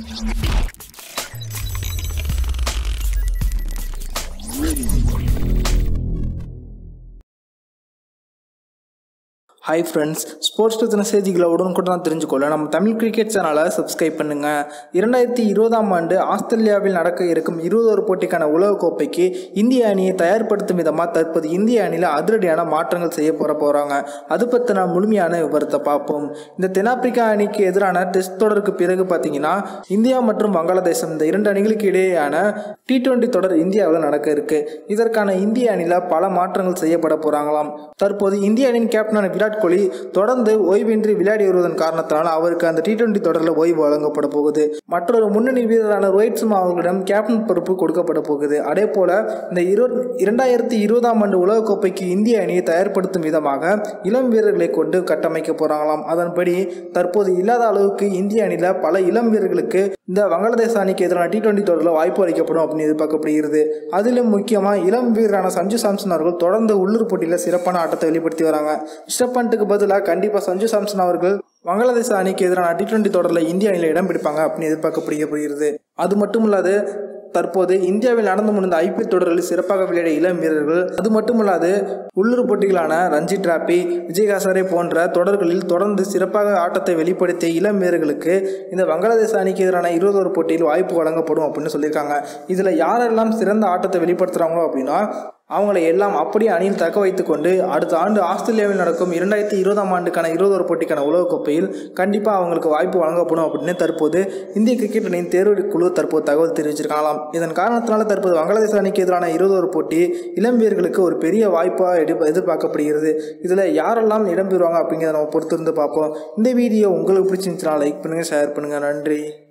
hi friends sports பற்றின செய்திகளை உடனுக்குடன் தெரிஞ்சுக்கொள்ள நம்ம தமிழ் கிரிக்கெட் சேனலை சப்ஸ்கிரைப் பண்ணுங்க இரண்டாயிரத்தி இருபதாம் ஆண்டு ஆஸ்திரேலியாவில் நடக்க இருக்கும் இருபதோரு போட்டிக்கான உலகக்கோப்பைக்கு இந்திய அணியை தயார்படுத்தும் விதமாக தற்போது இந்திய அணியில் அதிரடியான மாற்றங்கள் செய்ய போற போகிறாங்க அது பற்றின முழுமையான விவரத்தை பார்ப்போம் இந்த தென்னாப்பிரிக்கா அணிக்கு எதிரான டெஸ்ட் தொடருக்கு பிறகு பார்த்தீங்கன்னா இந்தியா மற்றும் வங்காளதேசம் இந்த இரண்டு அணிகளுக்கு இடையேயான டி டுவெண்ட்டி தொடர் இந்தியாவில் நடக்க இருக்கு இதற்கான இந்திய அணியில் பல மாற்றங்கள் செய்யப்பட போகிறாங்களாம் தற்போது இந்திய அணியின் கேப்டனான விராட் கோலி தொடர்ந்து ஓய்வின்றி விளையாடி வருவதன் காரணத்தினால் அவருக்கு அந்த டி டுவெண்ட்டி தொடரில் ஓய்வு வழங்கப்பட போகுது மற்றொரு முன்னணி வீரரான ரோஹித் சர்மா அவர்களிடம் கேப்டன் பொறுப்பு கொடுக்கப்பட போகுது அதே போல இந்த இரு இரண்டாயிரத்தி இருபதாம் ஆண்டு உலகக்கோப்பைக்கு இந்திய அணியை தயார்படுத்தும் விதமாக இளம் வீரர்களை கொண்டு கட்டமைக்க போறாங்களாம் அதன்படி தற்போது இல்லாத அளவுக்கு இந்திய அணியில் பல இளம் வீரர்களுக்கு இந்த வங்காளதேச அணிக்கு எதிரான டி டுவெண்ட்டி தொடரில் வாய்ப்பு அளிக்கப்படும் அப்படின்னு எதிர்பார்க்கப்படுகிறது அதிலும் முக்கியமாக இளம் வீரரான சஞ்சு சாம்சன் அவர்கள் தொடர்ந்து உள்ளூர் போட்டியில் சிறப்பான ஆட்டத்தை வெளிப்படுத்தி வராங்க ரிஷப் பண்ட்டுக்கு பதிலாக கண்டிப்பாக சஞ்சு சாம்சன் அவர்கள் வங்காளதேச அணிக்கு எதிரான டி டுவெண்ட்டி தொடரில் இந்திய அணியில் இடம் பிடிப்பாங்க அப்படின்னு எதிர்பார்க்கப்படுகிறது அது மட்டும் இல்லாது தற்போது இந்தியாவில் நடந்து முடிந்த ஐபிஎல் தொடரில் சிறப்பாக விளையாடிய இளம் வீரர்கள் அது மட்டுமல்லாது உள்ளூர் போட்டிகளான ரஞ்சி டிராபி விஜயகாசரே போன்ற தொடர்களில் தொடர்ந்து சிறப்பாக ஆட்டத்தை வெளிப்படுத்திய இளம் வீரர்களுக்கு இந்த வங்காளதேச அணிக்கு எதிரான இருபதோரு போட்டியில் வாய்ப்பு வழங்கப்படும் அப்படின்னு சொல்லியிருக்காங்க இதில் யாரெல்லாம் சிறந்த ஆட்டத்தை வெளிப்படுத்துகிறாங்களோ அப்படின்னா அவங்களை எல்லாம் அப்படியே அணியில் தக்க வைத்து கொண்டு அடுத்த ஆண்டு ஆஸ்திரேலியாவில் நடக்கும் இரண்டாயிரத்தி இருபதாம் ஆண்டுக்கான இருபதோரு போட்டிக்கான உலகக்கோப்பையில் கண்டிப்பாக அவங்களுக்கு வாய்ப்பு வழங்கப்படும் அப்படின்னு தற்போது இந்திய கிரிக்கெட் அணியின் தேர்வு குழு தற்போது தகவல் தெரிவிச்சிருக்கலாம் இதன் காரணத்தினால தற்போது வங்காளதேச அணிக்கு எதிரான இருபதோரு போட்டி இளம் வீரர்களுக்கு ஒரு பெரிய வாய்ப்பாக எதிர் எதிர்பார்க்கப்படுகிறது இதில் யாரெல்லாம் இடம்பெறுவாங்க அப்படிங்கிறத நம்ம பொறுத்திருந்து பார்ப்போம் இந்த வீடியோ உங்களுக்கு பிடிச்சிருந்துச்சுன்னா லைக் பண்ணுங்கள் ஷேர் பண்ணுங்கள் நன்றி